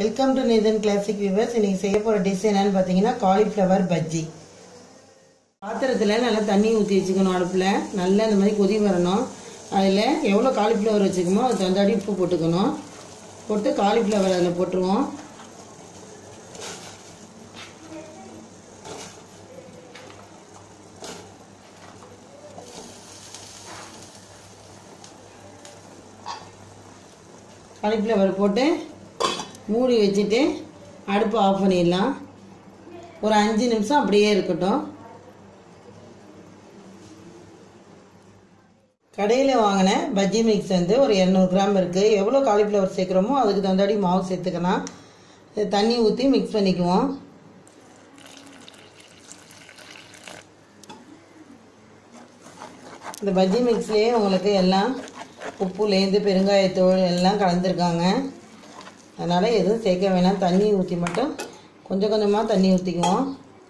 welcome to Nithan classic viewers இன்னைக்கு செய்ய போகிற டிஷ் என்னன்னு பார்த்தீங்கன்னா காலிஃப்ளவர் பஜ்ஜி பாத்திரத்தில் நல்லா தண்ணி ஊற்றி வச்சுக்கணும் அடுப்பில் நல்லா இந்த மாதிரி கொதி வரணும் அதில் எவ்வளோ காலிஃப்ளவர் வச்சுக்கோமோ அது தந்தாடி உப்பு போட்டுக்கணும் போட்டு காலிஃப்ளவர் அதில் போட்டுருவோம் காலிஃப்ளவர் போட்டு மூடி வச்சுட்டு அடுப்பு ஆஃப் பண்ணிடலாம் ஒரு அஞ்சு நிமிஷம் அப்படியே இருக்கட்டும் கடையில் வாங்கின பஜ்ஜி மிக்ஸ் வந்து ஒரு இரநூறு கிராம் இருக்குது எவ்வளோ காலிஃப்ளவர் சேர்க்குறோமோ அதுக்கு தகுந்தாடி மாவு சேர்த்துக்கலாம் இது தண்ணி ஊற்றி மிக்ஸ் பண்ணிக்குவோம் இந்த பஜ்ஜி மிக்ஸ்லேயே உங்களுக்கு எல்லாம் உப்புலேருந்து பெருங்காயத்தூள் எல்லாம் கலந்துருக்காங்க அதனால் எதுவும் சேர்க்க வேணாம் தண்ணி ஊற்றி மட்டும் கொஞ்சம் கொஞ்சமாக தண்ணி ஊற்றிக்குவோம்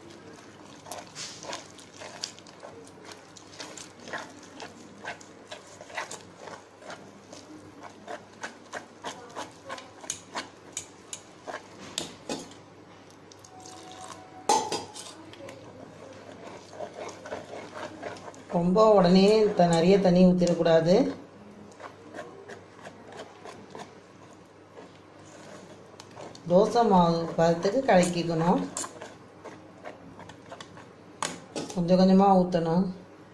ரொம்ப உடனே த நிறைய தண்ணி ஊற்றிடக்கூடாது தோசை மாவு பதத்துக்கு கலக்கிக்கணும் கொஞ்சம் கொஞ்சமாக ஊற்றணும்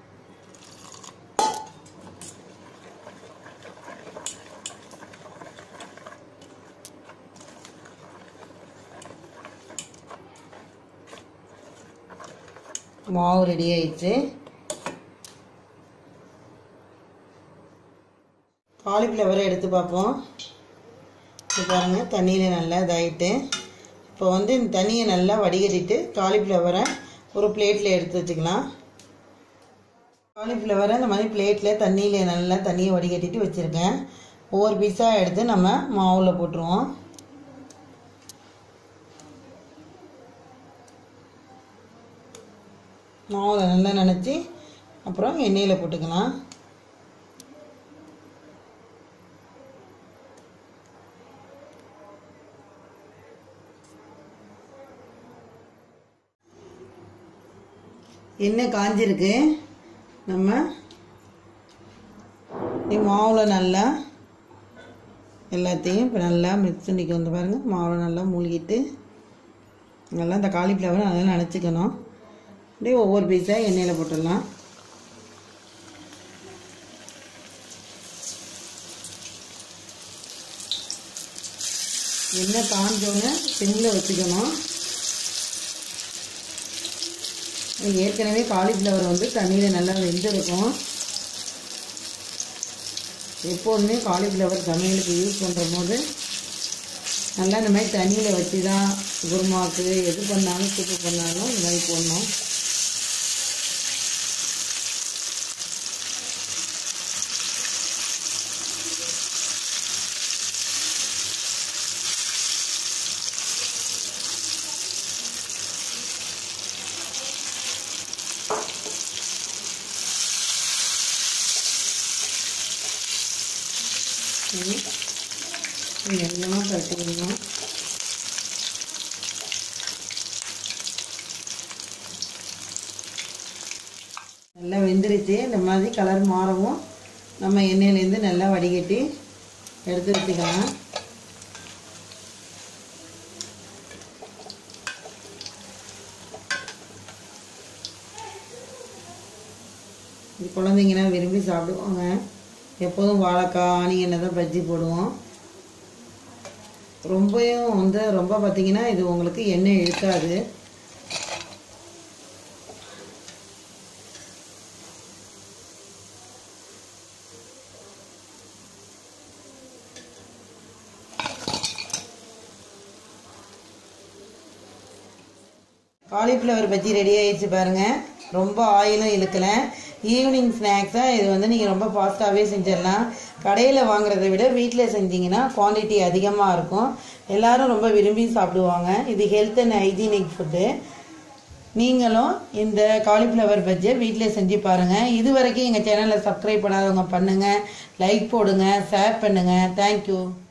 மாவு ரெடி ஆயிடுச்சு காலிஃப்ளவரை எடுத்து பார்ப்போம் இப்போ பாருங்கள் தண்ணியில் நல்லா இதாகிட்டு இப்போ வந்து இந்த தண்ணியை நல்லா வடிகட்டிட்டு காலிஃப்ளவரை ஒரு பிளேட்டில் எடுத்து வச்சுக்கலாம் காலிஃப்ளவரை இந்த மாதிரி பிளேட்டில் தண்ணியில் நல்லா தண்ணியை வடிகட்டிட்டு வச்சுருக்கேன் ஒவ்வொரு பீஸாக எடுத்து நம்ம மாவில் போட்டுருவோம் மாவில் நல்லா நினச்சி அப்புறம் எண்ணெயில் போட்டுக்கலாம் எண்ணெய் காஞ்சிருக்கு நம்ம மாவில் நல்லா எல்லாத்தையும் இப்போ நல்லா மிக்ஸ் பண்ணிக்க வந்து பாருங்கள் மாவில் நல்லா மூழ்கிட்டு நல்லா இந்த காலிஃப்ளவர் நல்லா நினச்சிக்கணும் அப்படியே ஒவ்வொரு பீஸாக எண்ணெயில் போட்டுடலாம் எண்ணெய் காஞ்சோன்னு சிம்மில் வச்சுக்கணும் ஏற்கனவே காலிஃப்ளவர் வந்து தண்ணியில் நல்லா வெந்திருக்கும் எப்போதுமே காலிஃப்ளவர் சமையலுக்கு யூஸ் பண்ணுற போது நல்லா இந்த மாதிரி தண்ணியில் வச்சு தான் குருமாவுக்கு எது பண்ணாலும் சூப்பு பண்ணாலும் இந்த மாதிரி போடணும் எல்லாம் கட்டிக்கணும் நல்லா வெந்துருச்சு இந்த மாதிரி கலர் மாறவும் நம்ம எண்ணெயிலேருந்து நல்லா வடிகட்டி எடுத்து வச்சுக்கலாம் இது குழந்தைங்கன்னா விரும்பி சாப்பிடுவாங்க எப்போதும் வாழைக்காய் ஆனியனை தான் பஜ்ஜி போடுவோம் ரொம்பவும் வந்து ரொம்ப பார்த்தீங்கன்னா இது உங்களுக்கு எண்ணெய் இழுக்காது காலிஃப்ளவர் பஜ்ஜி ரெடி ஆயிடுச்சு பாருங்கள் ரொம்ப ஆயிலும் இழுக்கலை ஈவினிங் ஸ்நாக்ஸாக இது வந்து நீங்கள் ரொம்ப ஃபாஸ்ட்டாகவே செஞ்சிடலாம் கடையில் வாங்குறத விட வீட்டில் செஞ்சீங்கன்னா குவான்டிட்டி அதிகமாக இருக்கும் எல்லாரும் ரொம்ப விரும்பி சாப்பிடுவாங்க இது ஹெல்த் அண்ட் ஹைஜீனிக் ஃபுட்டு நீங்களும் இந்த காலிஃப்ளவர் பஜ்ஜியை வீட்டில் செஞ்சு பாருங்கள் இது வரைக்கும் எங்கள் சேனலை சப்ஸ்கிரைப் பண்ணாதவங்க பண்ணுங்கள் லைக் போடுங்க ஷேர் பண்ணுங்கள் தேங்க்யூ